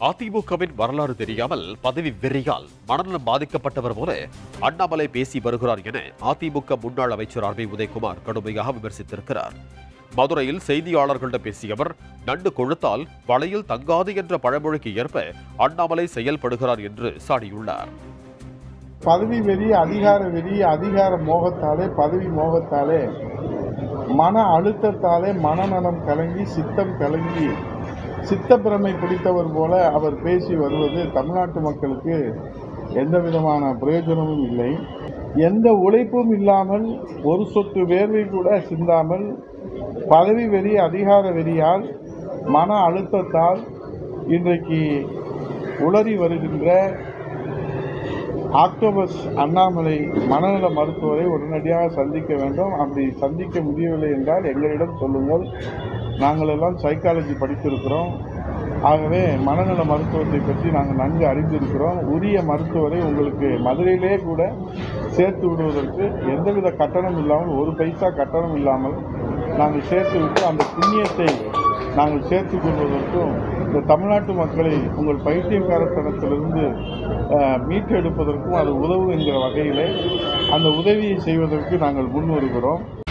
அதிமுகவின் வரலாறு தெரியாமல் பதவி வெறியால் மனநலம் பாதிக்கப்பட்டவர் போல அண்ணாமலை பேசி வருகிறார் என அதிமுக முன்னாள் அமைச்சர் ஆர் பி உதயகுமார் கடுமையாக விமர்சித்திருக்கிறார் மதுரையில் செய்தியாளர்களிடம் பேசிய அவர் நண்டு கொழுத்தால் வலையில் தங்காது என்ற பழமொழிக்கு ஏற்ப அண்ணாமலை செயல்படுகிறார் என்று சாடியுள்ளார் பதவி வெறி அதிகார வெறி அதிகார மோகத்தாலே பதவி மோகத்தாலே மன அழுத்தத்தாலே மனநலம் கலங்கி சித்தம் கலங்கி சித்தப்பிரமை பிடித்தவர் போல அவர் பேசி வருவது தமிழ்நாட்டு மக்களுக்கு எந்த விதமான பிரயோஜனமும் இல்லை எந்த உழைப்பும் இல்லாமல் ஒரு சொட்டு வேர்வை கூட சிந்தாமல் பதவி வெறி அதிகார வெறியால் மன அழுத்தத்தால் இன்றைக்கு உளறி வருகின்ற ஆக்டோபஸ் அண்ணாமலை மனநல மருத்துவரை உடனடியாக சந்திக்க வேண்டும் அப்படி சந்திக்க முடியவில்லை என்றால் எங்களிடம் சொல்லுங்கள் நாங்கள் எல்லாம் சைக்காலஜி படித்திருக்கிறோம் ஆகவே மனநல மருத்துவத்தை பற்றி நாங்கள் நன்கு அறிந்திருக்கிறோம் உரிய மருத்துவரை உங்களுக்கு மதுரையிலே கூட சேர்த்து விடுவதற்கு எந்தவித கட்டணம் இல்லாமல் ஒரு பைசா கட்டணம் இல்லாமல் நாங்கள் சேர்த்து விட்டு அந்த புண்ணியத்தை நாங்கள் சேர்த்துக் கொள்வதற்கும் இந்த தமிழ்நாட்டு மக்களை உங்கள் பைத்தியக்காரத்தனத்திலிருந்து அஹ், மீட்டெடுப்பதற்கும் அது உதவும் என்கிற வகையிலே அந்த உதவியை செய்வதற்கு நாங்கள் முன் வருகிறோம்